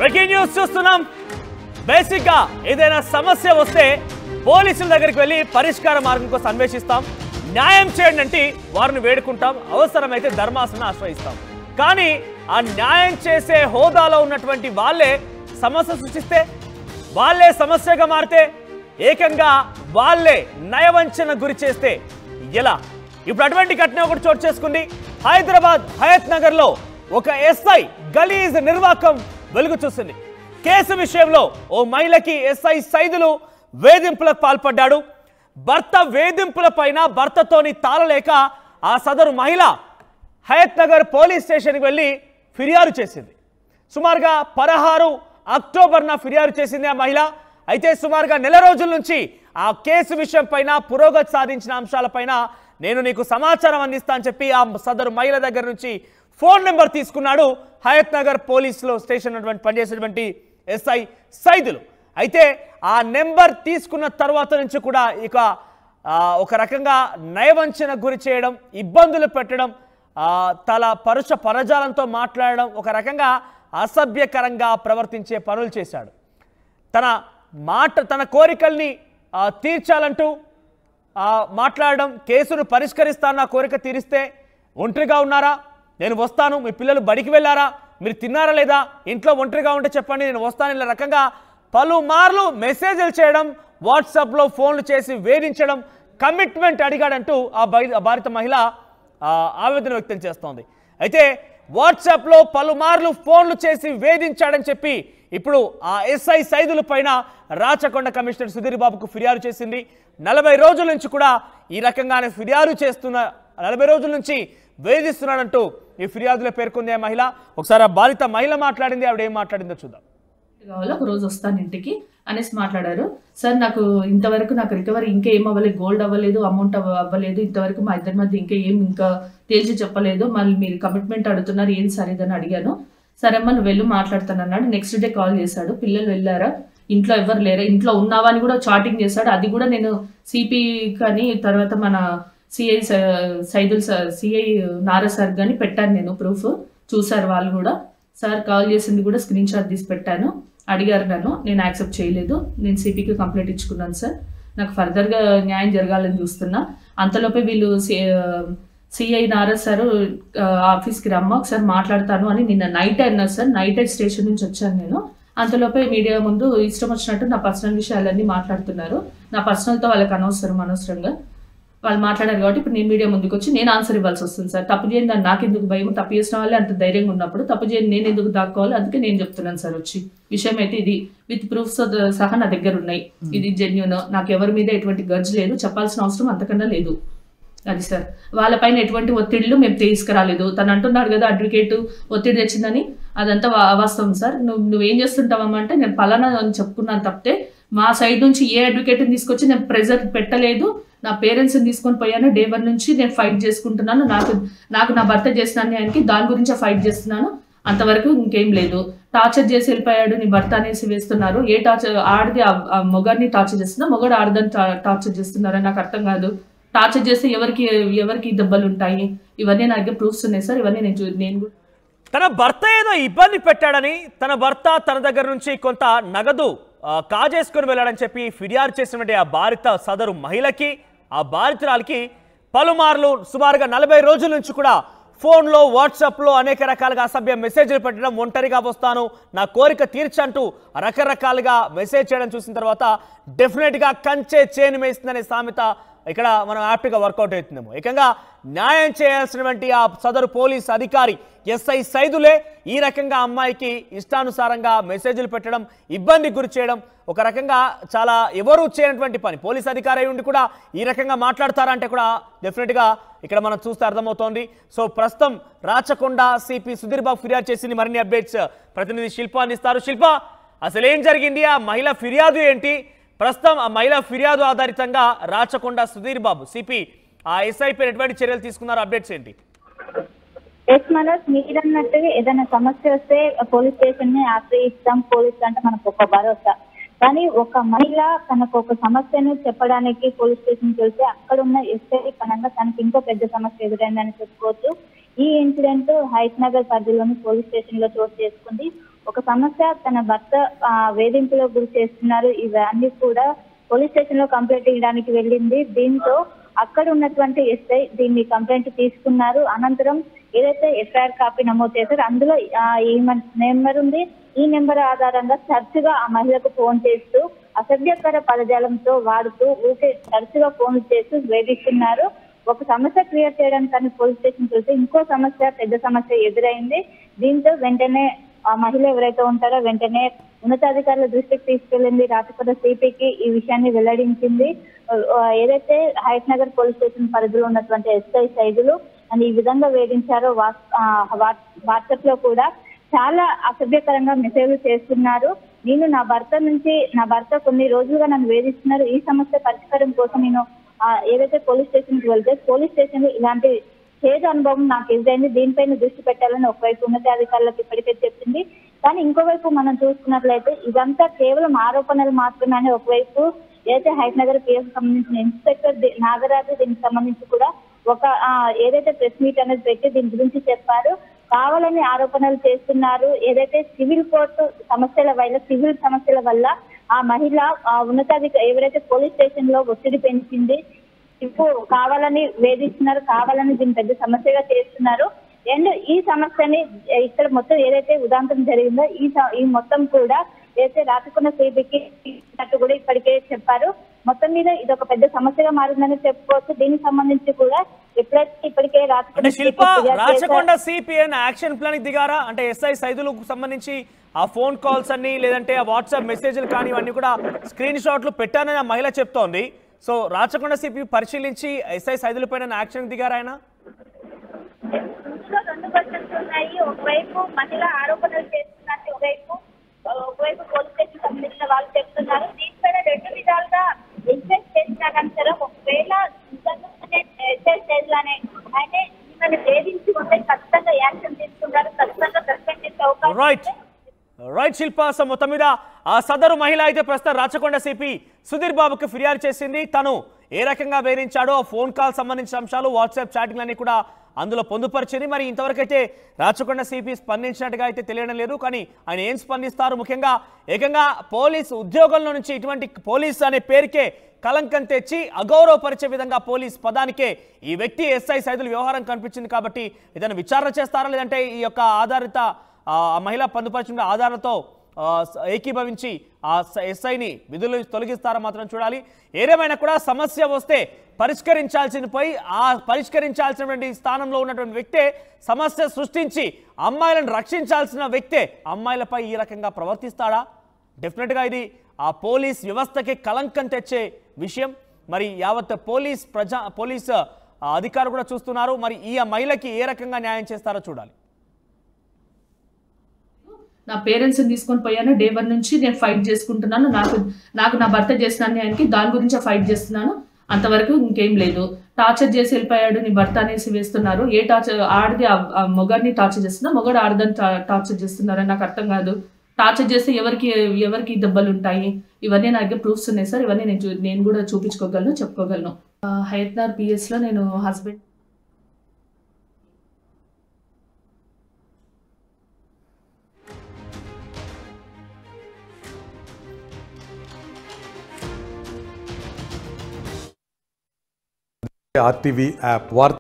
Breaking news చూస్తున్నాం basic గా ఏదైనా సమస్య వస్తే పోలీసుల దగ్గరికి వెళ్ళి పరిష్కార మార్గం కోసం అన్వేషిస్తాం న్యాయం చేయండి అంటే వారిని వేడుకుంటాం అవసరమైతే ధర్మాసనం ఆశ్రయిస్తాం కానీ ఆ న్యాయం చేసే హోదాలో ఉన్నటువంటి వాళ్ళే సమస్య సృష్టిస్తే వాళ్ళే సమస్యగా మారితే ఏకంగా వాళ్ళే నయవంచన గురి చేస్తే ఎలా ఇప్పుడు అటువంటి ఘటన ఒకటి చోటు చేసుకుంది హైదరాబాద్ హయత్ నగర్ లో ఒక ఎస్ఐ గలీజ్ నిర్వాకం వెలుగు చూసింది కేసు విషయంలో ఓ మహిళకి ఎస్ఐ సైదులు వేధింపులకు పాల్పడ్డాడు భర్త వేధింపుల పైన భర్తతోని తాళలేక ఆ సదరు మహిళ హయత్ నగర్ పోలీస్ స్టేషన్కి వెళ్ళి ఫిర్యాదు చేసింది సుమారుగా పదహారు అక్టోబర్న ఫిర్యాదు చేసింది ఆ మహిళ అయితే సుమారుగా నెల రోజుల నుంచి ఆ కేసు విషయం పైన పురోగతి సాధించిన అంశాలపైన నేను నీకు సమాచారం అందిస్తా అని చెప్పి ఆ సదరు మహిళ దగ్గర నుంచి ఫోన్ నెంబర్ తీసుకున్నాడు హయత్ నగర్ పోలీసులో స్టేషన్ ఉన్నటువంటి పనిచేసేటువంటి ఎస్ఐ సైదులు అయితే ఆ నెంబర్ తీసుకున్న తర్వాత నుంచి కూడా ఇక ఆ, ఒక రకంగా నయవంచన గురి చేయడం ఇబ్బందులు పెట్టడం ఆ, తల పరుష పరజాలంతో మాట్లాడడం ఒక రకంగా అసభ్యకరంగా ప్రవర్తించే పనులు చేశాడు తన మాట తన కోరికల్ని ఆ, తీర్చాలంటూ ఆ, మాట్లాడడం కేసును పరిష్కరిస్తాను నా కోరిక తీరిస్తే ఒంటరిగా ఉన్నారా నేను వస్తాను మీ పిల్లలు బడికి వెళ్ళారా మీరు తిన్నారా లేదా ఇంట్లో ఒంటరిగా ఉంటే చెప్పండి నేను వస్తాను ఇలా రకంగా పలుమార్లు మెసేజ్లు చేయడం వాట్సాప్లో ఫోన్లు చేసి వేధించడం కమిట్మెంట్ అడిగాడంటూ ఆ బై- ఆ భారత మహిళ ఆ, ఆవేదన వ్యక్తం చేస్తోంది అయితే వాట్సాప్లో పలుమార్లు ఫోన్లు చేసి వేధించాడని చెప్పి ఇప్పుడు ఆ ఎస్ఐ సైదుల పైన రాచకొండ కమిషనర్ సుధీర్ బాబుకు ఫిర్యాదు చేసింది నలభై రోజుల నుంచి కూడా ఈ రకంగానే ఫిర్యాదు చేస్తున్న నలభై రోజుల నుంచి వేధిస్తున్నాడంటూ ఈ ఫిర్యాదులో పేర్కొంది ఆ మహిళ ఒకసారి ఆ బాధిత మహిళ మాట్లాడింది ఆవిడ ఏం మాట్లాడిందో చూద్దాం కావాలో ఒక రోజు వస్తాను ఇంటికి అనేసి మాట్లాడారు సార్ నాకు ఇంతవరకు నాకు రికవరీ ఇంకా ఏం అవ్వలేదు గోల్డ్ అవ్వలేదు అమౌంట్ అవ్వ అవ్వలేదు ఇంతవరకు మా ఇద్దరి మధ్య ఇంకా ఏం ఇంకా తేల్చి చెప్పలేదు మళ్ళీ మీరు కమిట్మెంట్ అడుగుతున్నారు ఏది సరిదని అడిగాను సరే అమ్మ నువ్వు వెళ్ళు మాట్లాడతాను అన్నాడు నెక్స్ట్ డే కాల్ చేశాడు పిల్లలు వెళ్ళారా ఇంట్లో ఎవరు లేరా ఇంట్లో ఉన్నావా అని కూడా చాటింగ్ చేశాడు అది కూడా నేను సిపి కానీ తర్వాత మన CI Saidul CI Nara sir కానీ పెట్టాను నేను ప్రూఫ్ చూశారు వాళ్ళు కూడా సార్ కాల్ చేసింది కూడా స్క్రీన్ షాట్ తీసి పెట్టాను అడిగారు నన్ను నేను యాక్సెప్ట్ చేయలేదు నేను సిపికి కంప్లైంట్ ఇచ్చుకున్నాను సార్ నాకు ఫర్దర్గా న్యాయం జరగాలని చూస్తున్నా అంతలోపే వీళ్ళు సిఐ నారద్ సార్ ఆఫీస్కి రమ్మ ఒకసారి మాట్లాడతాను అని నిన్న నైట్ అన్నారు సార్ నైట్ స్టేషన్ నుంచి వచ్చాను నేను అంతలోపే మీడియా ముందు ఇష్టం వచ్చినట్టు నా పర్సనల్ విషయాలన్నీ మాట్లాడుతున్నారు నా పర్సనల్తో వాళ్ళకి అనవసరం అనవసరంగా వాళ్ళు మాట్లాడారు కాబట్టి ఇప్పుడు నేను మీడియా ముందుకు వచ్చి నేను ఆన్సర్ ఇవ్వాల్సి వస్తుంది సార్ తప్పు చేయండి దాన్ని నాకు ఎందుకు భయం తప్పు చేసిన వాళ్ళే అంత ధైర్యంగా ఉన్నప్పుడు తప్పు చేయండి నేను ఎందుకు దాక్కోవాలి అందుకే నేను చెప్తున్నాను సార్ వచ్చి విషయం అయితే ఇది విత్ ప్రూఫ్స్ సహా నా దగ్గర ఉన్నాయి ఇది జెన్యున్ నాకు ఎవరి మీద ఎటువంటి గర్జ్ లేదు చెప్పాల్సిన అవసరం అంతకన్నా లేదు అది సార్ వాళ్ళపైన ఎటువంటి ఒత్తిళ్లు మేము తీసుకురాలేదు తను అంటున్నాడు కదా అడ్వకేట్ ఒత్తిడి తెచ్చిందని అదంతా వా- అవాస్తవం సార్ నువ్వు నువ్వేం చేస్తుంటావమ్మా అంటే నేను పలానా అని చెప్పుకున్నాను తప్పితే మా సైడ్ నుంచి ఏ అడ్వకేట్ని తీసుకొచ్చి నేను ప్రెజర్ పెట్టలేదు నా పేరెంట్స్ని తీసుకొని పోయాను డే వన్ నుంచి నేను ఫైట్ చేసుకుంటున్నాను నాకు నాకు నా భర్త చేసిన అన్యాయానికి దాని గురించే ఫైట్ చేస్తున్నాను అంతవరకు ఇంకేం లేదు టార్చర్ చేసి వెళ్ళిపోయాడు నీ భర్త అనేసి వేస్తున్నారు ఏ టార్చర్ ఆడిది ఆ- ఆ మొగాడిని టార్చర్ చేస్తున్నా మొగాడు ఆడదని టార్చర్ చేస్తున్నారని నాకు అర్థం కాదు టార్చర్ చేస్తే ఎవరికి ఎవరికి దెబ్బలు ఉంటాయి ఇవన్నీ నా దగ్గర ప్రూఫ్స్ ఉన్నాయి సార్ ఇవన్నీ నేను చూ- నేను కూడా తన భర్త ఏదో ఇబ్బంది పెట్టాడని తన భర్త తన దగ్గర నుంచి కొంత నగదు ఆ, కాజేసుకొని వెళ్ళాడని చెప్పి ఫిర్యాదు చేసినటువంటి ఆ బాధిత సదరు మహిళకి ఆ బాధితురాలకి పలుమార్లు సుమారుగా నలభై రోజుల నుంచి కూడా ఫోన్లో వాట్సాప్లో అనేక రకాలుగా అసభ్య మెసేజ్లు పెట్టడం ఒంటరిగా వస్తాను నా కోరిక తీర్చంటూ రకరకాలుగా మెసేజ్ చేయడం చూసిన తర్వాత డెఫినెట్గా కంచే చేను వేస్తుందనే సామెత ఇక్కడ మనం యాప్ట్గా వర్కౌట్ అవుతుందేమో ఏకంగా న్యాయం చేయాల్సినటువంటి ఆ సదరు పోలీస్ అధికారి ఎస్ఐ సైదులే ఈ రకంగా అమ్మాయికి ఇష్టానుసారంగా మెసేజ్లు పెట్టడం ఇబ్బంది గురి చేయడం ఒక రకంగా చాలా ఎవరు చేయనటువంటి పని పోలీస్ అధికారి అయి ఉండి కూడా ఈ రకంగా మాట్లాడతారా అంటే కూడా డెఫినెట్గా ఇక్కడ మనం చూస్తే అర్థమవుతోంది సో ప్రస్తుతం రాచకొండ సిపి సుధీర్ బాబు ఫిర్యాదు చేసింది మరిన్ని అప్డేట్స్ ప్రతినిధి శిల్ప అందిస్తారు శిల్ప అసలు ఏం జరిగింది ఆ మహిళ ఫిర్యాదు ఏంటి ప్రస్తుతం ఆ మహిళ ఫిర్యాదు ఆధారితంగా రాచకొండ సుధీర్ బాబు సిపి ఆ ఎస్ఐపై ఎటువంటి చర్యలు తీసుకున్నారు అప్డేట్స్ ఏంటి ఎస్ మనోజ్ మీరన్నట్టుగా ఏదైనా సమస్య వస్తే పోలీస్ స్టేషన్ ని ఆశ్రయిస్తాం పోలీస్ అంటే మనకు ఒక భరోసా కానీ ఒక మహిళ తనకు ఒక సమస్యను చెప్పడానికి పోలీస్ స్టేషన్ కి వెళ్తే అక్కడ ఉన్న ఎస్ఐ పరంగా తనకి ఇంకో పెద్ద సమస్య ఎదురైందని చెప్పుకోవచ్చు ఈ ఇన్సిడెంట్ హైత్ నగర్ పరిధిలోని పోలీస్ స్టేషన్ లో చోటు చేసుకుంది ఒక సమస్య తన భర్త ఆ, వేధింపులకు గురి చేస్తున్నారు ఇవన్నీ కూడా పోలీస్ స్టేషన్ లో కంప్లైంట్ ఇవ్వడానికి వెళ్ళింది దీంతో అక్కడ ఉన్నటువంటి ఎస్ఐ దీన్ని కంప్లైంట్ తీసుకున్నారు అనంతరం ఏదైతే ఎఫ్ఐఆర్ కాపీ నమోదు చేశారో అందులో ఆ, ఈ నెంబర్ ఉంది ఈ నెంబర్ ఆధారంగా తరచుగా ఆ మహిళకు ఫోన్ చేస్తూ అసభ్యకర పదజాలంతో వాడుతూ ఊకే తరచుగా ఫోన్లు చేస్తూ వేధిస్తున్నారు ఒక సమస్య క్లియర్ చేయడానికి కానీ పోలీస్ స్టేషన్ వెళ్తే ఇంకో సమస్య పెద్ద సమస్య ఎదురైంది దీంతో వెంటనే ఆ మహిళ ఎవరైతే ఉంటారో వెంటనే ఉన్నతాధికారుల దృష్టికి తీసుకెళ్లింది రాచకొండ సిపికి ఈ విషయాన్ని వెల్లడించింది ఆ, ఏదైతే హైట్ నగర్ పోలీస్ స్టేషన్ పరిధిలో ఉన్నటువంటి ఎస్ఐ సైదులు అని ఈ విధంగా వేధించారో వాట్సాప్ లో కూడా చాలా అసభ్యకరంగా మెసేజ్లు చేస్తున్నారు నేను నా భర్త నుంచి నా భర్త కొన్ని రోజులుగా నన్ను వేధిస్తున్నారు ఈ సమస్య పరిష్కారం కోసం నేను ఆ, ఏదైతే పోలీస్ స్టేషన్ కి వెళ్తే పోలీస్ స్టేషన్ లో ఇలాంటి చేదు అనుభవం నాకు ఎదురైంది దీనిపైన దృష్టి పెట్టాలని ఒకవైపు ఉన్నతాధికారులకు ఇప్పటికే చెప్పింది కానీ ఇంకోవైపు మనం చూసుకున్నట్లయితే ఇదంతా కేవలం ఆరోపణలు మాత్రమే అని ఒకవైపు ఏదైతే హైట్ నగర్ పిఎస్ సంబంధించిన ఇన్స్పెక్టర్ ది- నాగరాజు దీనికి సంబంధించి కూడా ఒక ఆ, ఏదైతే ప్రెస్ మీట్ అనేది పెట్టి దీని గురించి చెప్పారు కావాలని ఆరోపణలు చేస్తున్నారు ఏదైతే సివిల్ కోర్టు సమస్యల వల్ల సివిల్ సమస్యల వల్ల ఆ మహిళ ఆ ఉన్నతాధికారి ఎవరైతే పోలీస్ స్టేషన్ లో ఒత్తిడి పెంచింది ఇప్పుడు కావాలని వేధిస్తున్నారు కావాలని దీన్ని పెద్ద సమస్యగా చేస్తున్నారు అండ్ ఈ సమస్యని ఇక్కడ మొత్తం ఏదైతే ఉదాంతం జరిగిందో ఈ స- ఈ మొత్తం కూడా ఏదైతే రాచకొండ సిబికి ఇచ్చినట్టు కూడా ఇప్పటికే చెప్పారు మొత్తం మీద ఇది ఒక పెద్ద సమస్యగా మారిందని చెప్పుకోవచ్చు దీనికి సంబంధించి కూడా ఎప్పుడైతే ఇప్పటికే అంటే రాచకొండ శిల్ప CP ఫిర్యాదు రాచకొండ చేశారు- సిపిఎన్ యాక్షన్ ప్లాన్ కి దిగారా అంటే ఎస్ఐ సైదులకు సంబంధించి ఆ ఫోన్ కాల్స్ అన్ని లేదంటే ఆ వాట్సాప్ మెసేజ్లు కానీ ఇవన్నీ కూడా స్క్రీన్ షాట్లు పెట్టానని ఆ మహిళ చెప్తోంది సో రాచకొండ సిపి పరిశీలించి ఎస్ఐ సైదుల పైన యాక్షన్ దిగారా ఆయన ఇందులో రెండు క్వశ్చన్స్ ఉన్నాయి ఒకవైపు మహిళ ఆరోపణలు చేస్తున్నట్టు ఒకవైపు ఆ, ఒకవైపు పోలీస్ స్టేషన్ సంబంధించిన వాళ్ళు చెప్తున్నారు దీనిపైన రెండు విధాలుగా ఎంక్వైరీ చేసినా కానీ సరే ఒకవేళ నిజంగానే ఎస్ఐ స్టేజ్లోనే అంటే మిమ్మల్ని వేధించి ఉంటే ఖచ్చితంగా యాక్షన్ తీసుకుంటారు ఖచ్చితంగా సస్పెండ్ చేసే అవకాశం రైట్ ఉంది. రైట్ శిల్ప సో మొత్తం మీద ఆ సదరు మహిళ అయితే ప్రస్తుతం రాచకొండ సిపి సుధీర్ బాబుకి ఫిర్యాదు చేసింది తను ఏ రకంగా వేధించాడో ఆ ఫోన్ కాల్ సంబంధించిన అంశాలు వాట్సాప్ చాటింగ్ అన్ని కూడా అందులో పొందుపరిచింది మరి ఇంతవరకు అయితే రాచకొండ సిపి స్పందించినట్టుగా అయితే తెలియడం లేదు కానీ ఆయన ఏం స్పందిస్తారు ముఖ్యంగా ఏకంగా పోలీస్ ఉద్యోగంలో నుంచి ఇటువంటి పోలీస్ అనే పేరుకే కలంకం తెచ్చి అగౌరవపరిచే విధంగా పోలీస్ పదానికే ఈ వ్యక్తి ఎస్ఐ సైదులు వ్యవహారం కనిపించింది కాబట్టి ఏదైనా విచారణ చేస్తారా లేదంటే ఈ యొక్క ఆధారిత ఆ మహిళ పొందుపరిచిన ఆధారాలతో ఆ, స- ఏకీభవించి ఆ స- ఎస్ఐని విధుల నుంచి తొలగిస్తారా మాత్రం చూడాలి ఏదేమైనా కూడా సమస్య వస్తే పరిష్కరించాల్సిన పోయి ఆ పరిష్కరించాల్సినటువంటి స్థానంలో ఉన్నటువంటి వ్యక్తే సమస్య సృష్టించి అమ్మాయిలను రక్షించాల్సిన వ్యక్తే అమ్మాయిలపై ఈ రకంగా ప్రవర్తిస్తాడా డెఫినెట్గా ఇది ఆ పోలీస్ వ్యవస్థకి కలంకం తెచ్చే విషయం మరి యావత్ పోలీస్ ప్రజా పోలీస్ ఆ, అధికారులు కూడా చూస్తున్నారు మరి ఈ మహిళకి ఏ రకంగా న్యాయం చేస్తారో చూడాలి నా పేరెంట్స్ని తీసుకొని పోయాను డే వన్ నుంచి నేను ఫైట్ చేసుకుంటున్నాను నాకు నాకు నా భర్త చేసిన అన్యాయానికి దాని గురించి ఫైట్ చేస్తున్నాను అంతవరకు ఇంకేం లేదు టార్చర్ చేసి వెళ్ళిపోయాడు నీ భర్త అనేసి వేస్తున్నారు ఏ టార్చర్ ఆడిది ఆ- ఆ మొగాడిని టార్చర్ చేస్తున్నా మొగాడు ఆడదని టార్చర్ చేస్తున్నారని నాకు అర్థం కాదు టార్చర్ చేస్తే ఎవరికి ఎవరికి దెబ్బలు ఉంటాయి ఇవన్నీ నా దగ్గర ప్రూఫ్స్ ఉన్నాయి సార్ ఇవన్నీ నేను చూ- నేను కూడా చూపించుకోగలను చెప్పుకోగలను హైత్నార్ పిఎస్లో నేను హస్బెండ్ ఆర్టీవీ యాప్ వార్త